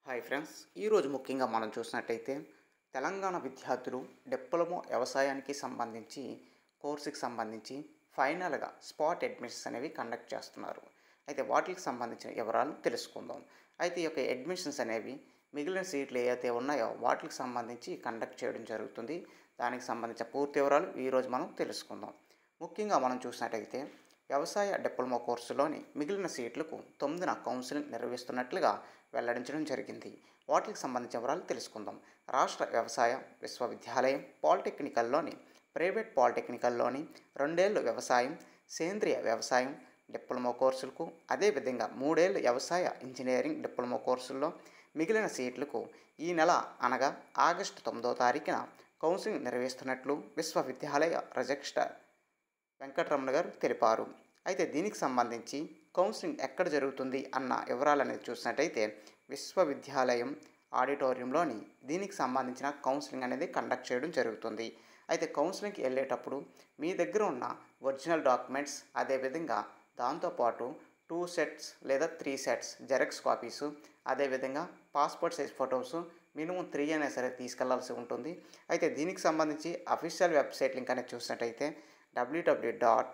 hi friends ఈరోజు ముఖ్యంగా మనం చూసినట్టయితే తెలంగాణ విద్యార్థులు డిప్లొమా వ్యవసాయానికి సంబంధించి కోర్సుకి సంబంధించి ఫైనల్గా స్పాట్ అడ్మిషన్స్ అనేవి కండక్ట్ చేస్తున్నారు అయితే వాటికి సంబంధించిన వివరాలు తెలుసుకుందాం అయితే ఈ యొక్క అడ్మిషన్స్ అనేవి మిగిలిన సీట్లు ఏవైతే ఉన్నాయో వాటికి సంబంధించి కండక్ట్ చేయడం జరుగుతుంది దానికి సంబంధించిన పూర్తి వివరాలు ఈరోజు మనం తెలుసుకుందాం ముఖ్యంగా మనం చూసినట్టయితే వ్యవసాయ డిప్లొమా కోర్సులోని మిగిలిన సీట్లకు తొమ్మిదిన కౌన్సిలింగ్ నిర్వహిస్తున్నట్లుగా వెల్లడించడం జరిగింది వాటికి సంబంధించిన వివరాలు తెలుసుకుందాం రాష్ట్ర వ్యవసాయ విశ్వవిద్యాలయం పాలిటెక్నికల్లోని ప్రైవేట్ పాలిటెక్నికల్లోని రెండేళ్ళు వ్యవసాయం సేంద్రియ వ్యవసాయం డిప్లొమా కోర్సులకు అదేవిధంగా మూడేళ్ళు వ్యవసాయ ఇంజనీరింగ్ డిప్లొమా కోర్సుల్లో మిగిలిన సీట్లకు ఈ నెల అనగా ఆగస్టు తొమ్మిదో తారీఖున కౌన్సిలింగ్ నిర్వహిస్తున్నట్లు విశ్వవిద్యాలయ రిజిస్ట్రార్ వెంకటరమణ గారు తెలిపారు అయితే దీనికి సంబంధించి కౌన్సిలింగ్ ఎక్కడ జరుగుతుంది అన్న వివరాలు అనేది చూసినట్టయితే విశ్వవిద్యాలయం ఆడిటోరియంలోని దీనికి సంబంధించిన కౌన్సిలింగ్ అనేది కండక్ట్ చేయడం జరుగుతుంది అయితే కౌన్సిలింగ్కి వెళ్ళేటప్పుడు మీ దగ్గర ఉన్న ఒరిజినల్ డాక్యుమెంట్స్ అదేవిధంగా దాంతోపాటు టూ సెట్స్ లేదా త్రీ సెట్స్ జెరాక్స్ కాపీసు అదేవిధంగా passport size photos minimum three అయినా సరే తీసుకెళ్లాల్సి ఉంటుంది అయితే దీనికి సంబంధించి అఫీషియల్ వెబ్సైట్ లింక్ అనేది చూసినట్టయితే WWW dot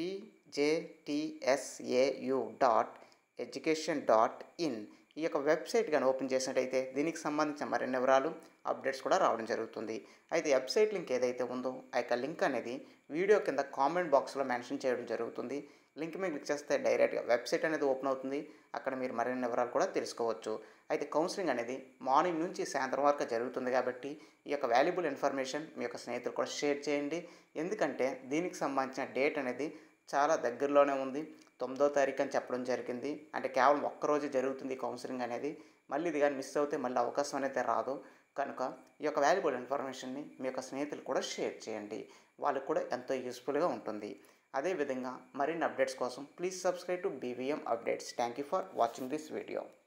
PJTSAU dot education dot in ఈ యొక్క వెబ్సైట్ కానీ ఓపెన్ చేసినట్టయితే దీనికి సంబంధించిన మరిన్ని వివరాలు అప్డేట్స్ కూడా రావడం జరుగుతుంది అయితే వెబ్సైట్ లింక్ ఏదైతే ఉందో ఆ యొక్క లింక్ అనేది వీడియో కింద కామెంట్ బాక్స్లో మెన్షన్ చేయడం జరుగుతుంది లింక్ మీద క్లిక్ చేస్తే డైరెక్ట్గా వెబ్సైట్ అనేది ఓపెన్ అవుతుంది అక్కడ మీరు మరిన్ని వివరాలు కూడా తెలుసుకోవచ్చు అయితే కౌన్సిలింగ్ అనేది మార్నింగ్ నుంచి సాయంత్రం వరకు జరుగుతుంది కాబట్టి ఈ యొక్క వాల్యుబుల్ ఇన్ఫర్మేషన్ మీ యొక్క స్నేహితులు కూడా షేర్ చేయండి ఎందుకంటే దీనికి సంబంధించిన డేట్ అనేది చాలా దగ్గరలోనే ఉంది తొమ్మిదో తారీఖు అని చెప్పడం జరిగింది అంటే కేవలం ఒక్కరోజు జరుగుతుంది కౌన్సిలింగ్ అనేది మళ్ళీ ఇది కానీ మిస్ అవుతే మళ్ళీ అవకాశం అనేది రాదు కనుక ఈ యొక్క వాల్యుబుల్ ఇన్ఫర్మేషన్ని మీ యొక్క స్నేహితులు కూడా షేర్ చేయండి వాళ్ళకు కూడా ఎంతో యూస్ఫుల్గా ఉంటుంది అదేవిధంగా మరిన్ని అప్డేట్స్ కోసం please subscribe to BVM updates thank you for watching this video